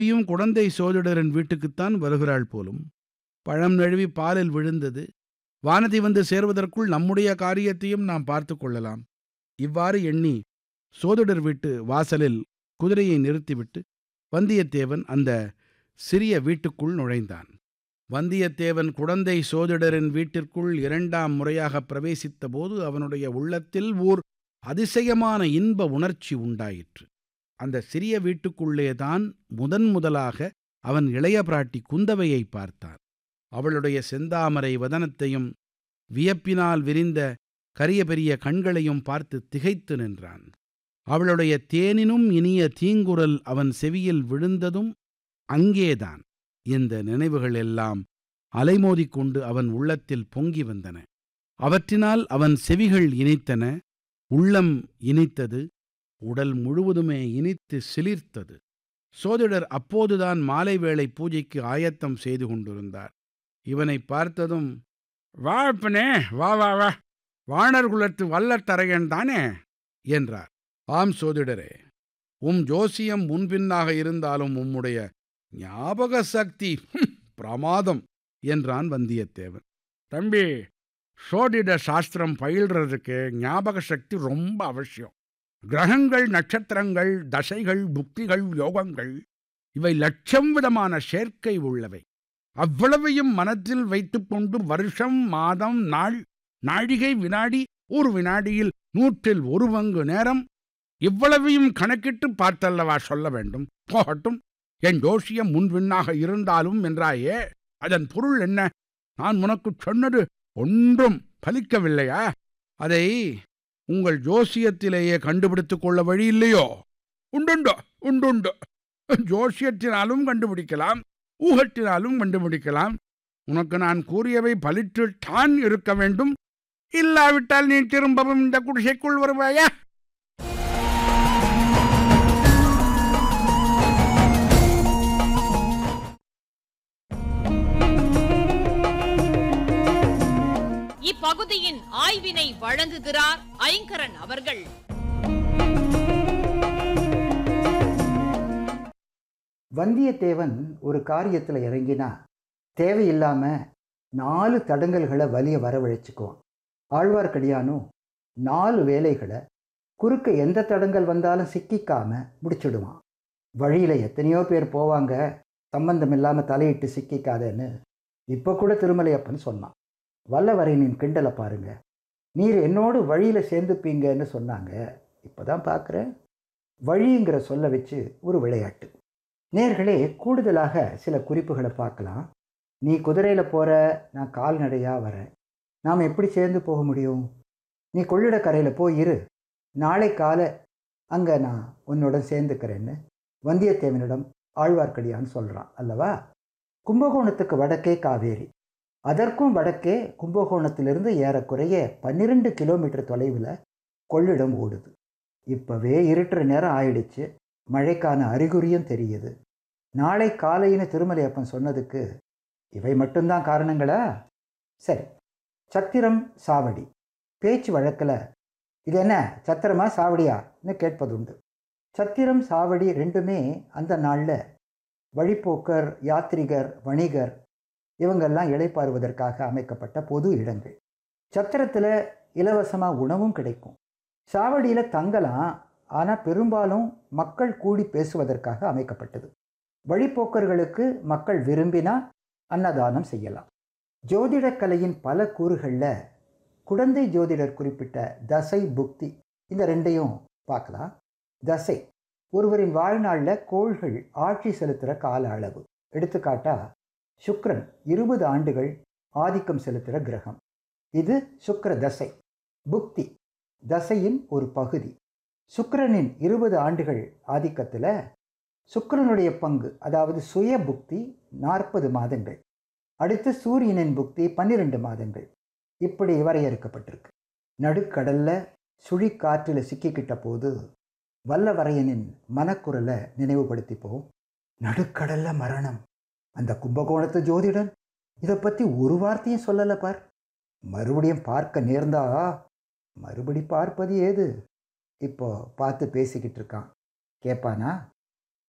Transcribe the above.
நீயும் குழந்தை சோதிடரின் வீட்டுக்குத்தான் வருகிறாள் போலும் பழம் நழுவி பாலில் விழுந்தது வானதி வந்து சேர்வதற்குள் நம்முடைய காரியத்தையும் நாம் பார்த்து கொள்ளலாம் இவ்வாறு எண்ணி சோதிடர் வீட்டு வாசலில் குதிரையை நிறுத்திவிட்டு வந்தியத்தேவன் அந்த சிறிய வீட்டுக்குள் நுழைந்தான் வந்தியத்தேவன் குழந்தை சோதிடரின் வீட்டிற்குள் இரண்டாம் முறையாக பிரவேசித்த போது அவனுடைய உள்ளத்தில் ஓர் அதிசயமான இன்ப உணர்ச்சி உண்டாயிற்று அந்த சிறிய வீட்டுக்குள்ளேதான் முதன் முதலாக அவன் இளைய பிராட்டி குந்தவையை பார்த்தான் அவளுடைய செந்தாமரை வதனத்தையும் வியப்பினால் விரிந்த கரிய பெரிய கண்களையும் பார்த்து திகைத்து நின்றான் அவளுடைய தேனினும் இனிய தீங்குரல் அவன் செவியில் விழுந்ததும் அங்கேதான் இந்த நினைவுகள் எல்லாம் அலைமோதிக் கொண்டு அவன் உள்ளத்தில் பொங்கி வந்தன அவற்றினால் அவன் செவிகள் இனித்தன உள்ளம் இனித்தது உடல் முழுவதுமே இனித்து சிலிர்த்தது சோதிடர் அப்போதுதான் மாலை வேளை பூஜைக்கு ஆயத்தம் செய்து கொண்டிருந்தார் இவனை பார்த்ததும் வா அப்பனே வா வா வா வாணர் குலத்து வல்லத்தரையன் தானே என்றார் ஆம் சோதிடரே உம் ஜோசியம் முன்பின்னாக இருந்தாலும் உம்முடைய ஞாபக சக்தி ஹும், பிரமாதம் என்றான் வந்தியத்தேவன் தம்பி சோதிட சாஸ்திரம் பயில்றதுக்கு ஞாபக சக்தி ரொம்ப அவசியம் கிரகங்கள் நட்சத்திரங்கள் தசைகள் புக்திகள் யோகங்கள் இவை லட்சம் விதமான சேர்க்கை உள்ளவை அவ்வளவையும் மனத்தில் வைத்துக்கொண்டு வருஷம் மாதம் நாள் நாழிகை வினாடி ஒரு வினாடியில் நூற்றில் ஒரு பங்கு நேரம் இவ்வளவையும் கணக்கிட்டு பார்த்தல்லவா சொல்ல வேண்டும் போகட்டும் என் ஜோசியம் முன்பின்னாக இருந்தாலும் என்றாயே அதன் பொருள் என்ன நான் உனக்குச் சொன்னது ஒன்றும் பலிக்கவில்லையா அதை உங்கள் ஜோசியத்திலேயே கண்டுபிடித்துக் கொள்ள வழி இல்லையோ உண்டுண்டு உண்டுண்டு ஜோசியத்தினாலும் கண்டுபிடிக்கலாம் ஊகத்தினாலும் கண்டுபிடிக்கலாம் உனக்கு நான் கூறியவை பலிற்றுத்தான் இருக்க வேண்டும் இல்லாவிட்டால் நீ திரும்பவும் இந்த குடிசைக்குள் வருவாயா இப்பகுதியின் ஆய்வினை வழங்குகிறார் ஐங்கரன் அவர்கள் வந்தியத்தேவன் ஒரு காரியத்தில் இறங்கினா தேவையில்லாம நாலு தடங்கல்களை வலிய வரவழைச்சுக்குவான் ஆழ்வார்க்கடியானும் நாலு வேலைகளை குறுக்க எந்த தடங்கல் வந்தாலும் சிக்கிக்காம முடிச்சிடுவான் வழியில் எத்தனையோ பேர் போவாங்க சம்பந்தம் இல்லாமல் தலையிட்டு சிக்கிக்காதேன்னு இப்போ கூட திருமலையப்பன் சொன்னான் வல்லவரையனின் கிண்டலை பாருங்க நீர் என்னோடு வழியில் சேர்ந்துப்பீங்கன்னு சொன்னாங்க இப்போ தான் பார்க்குறேன் வழிங்கிற சொல்ல வச்சு ஒரு விளையாட்டு நேர்களே கூடுதலாக சில குறிப்புகளை பார்க்கலாம் நீ குதிரையில் போகிற நான் கால்நடையாக வரேன் நாம் எப்படி சேர்ந்து போக முடியும் நீ கொள்ளிடக்கரையில் போய் இரு நாளை காலை அங்கே நான் உன்னுடன் சேர்ந்துக்கிறேன்னு வந்தியத்தேவனிடம் ஆழ்வார்க்கடியான் சொல்கிறான் அல்லவா கும்பகோணத்துக்கு வடக்கே காவேரி அதற்கும் வடக்கே கும்பகோணத்திலிருந்து ஏறக்குறைய பன்னிரெண்டு கிலோமீட்டர் தொலைவில் கொள்ளிடம் ஓடுது இப்போவே இருட்டுற நேரம் ஆயிடுச்சு மழைக்கான அறிகுறியும் தெரியுது நாளை காலைன்னு திருமலையப்பன் சொன்னதுக்கு இவை மட்டும்தான் காரணங்களா சரி சத்திரம் சாவடி பேச்சு வழக்கில் இது என்ன சத்திரமா சாவடியான்னு கேட்பதுண்டு சத்திரம் சாவடி ரெண்டுமே அந்த நாளில் வழிப்போக்கர் யாத்ரிகர் வணிகர் இவங்கெல்லாம் இளைப்பாறுவதற்காக அமைக்கப்பட்ட பொது இடங்கள் சத்திரத்தில் இலவசமாக உணவும் கிடைக்கும் சாவடியில் தங்கலாம் ஆனால் பெரும்பாலும் மக்கள் கூடி பேசுவதற்காக அமைக்கப்பட்டது வழிப்போக்கர்களுக்கு மக்கள் விரும்பினா அன்னதானம் செய்யலாம் ஜோதிடக்கலையின் பல கூறுகளில் குழந்தை ஜோதிடர் குறிப்பிட்ட தசை புக்தி இந்த ரெண்டையும் பார்க்கலாம் தசை ஒருவரின் வாழ்நாளில் கோள்கள் ஆட்சி செலுத்துகிற கால அளவு எடுத்துக்காட்டா சுக்ரன் இருபது ஆண்டுகள் ஆதிக்கம் செலுத்துகிற கிரகம் இது சுக்கிர தசை புக்தி தசையின் ஒரு பகுதி சுக்கிரனின் இருபது ஆண்டுகள் ஆதிக்கத்தில் சுக்கிரனுடைய பங்கு அதாவது சுய புக்தி நாற்பது மாதங்கள் அடுத்து சூரியனின் புக்தி பன்னிரெண்டு மாதங்கள் இப்படி வரையறுக்கப்பட்டிருக்கு நடுக்கடல்ல சுழிக்காற்றில் சிக்கிக்கிட்ட போது வல்லவரையனின் மனக்குரலை நினைவுபடுத்திப்போம் நடுக்கடல்ல மரணம் அந்த கும்பகோணத்து ஜோதிடன் இதை பற்றி ஒரு வார்த்தையும் சொல்லலை பார் மறுபடியும் பார்க்க நேர்ந்தா மறுபடி பார்ப்பது ஏது இப்போ பார்த்து பேசிக்கிட்டு இருக்கான் கேட்பானா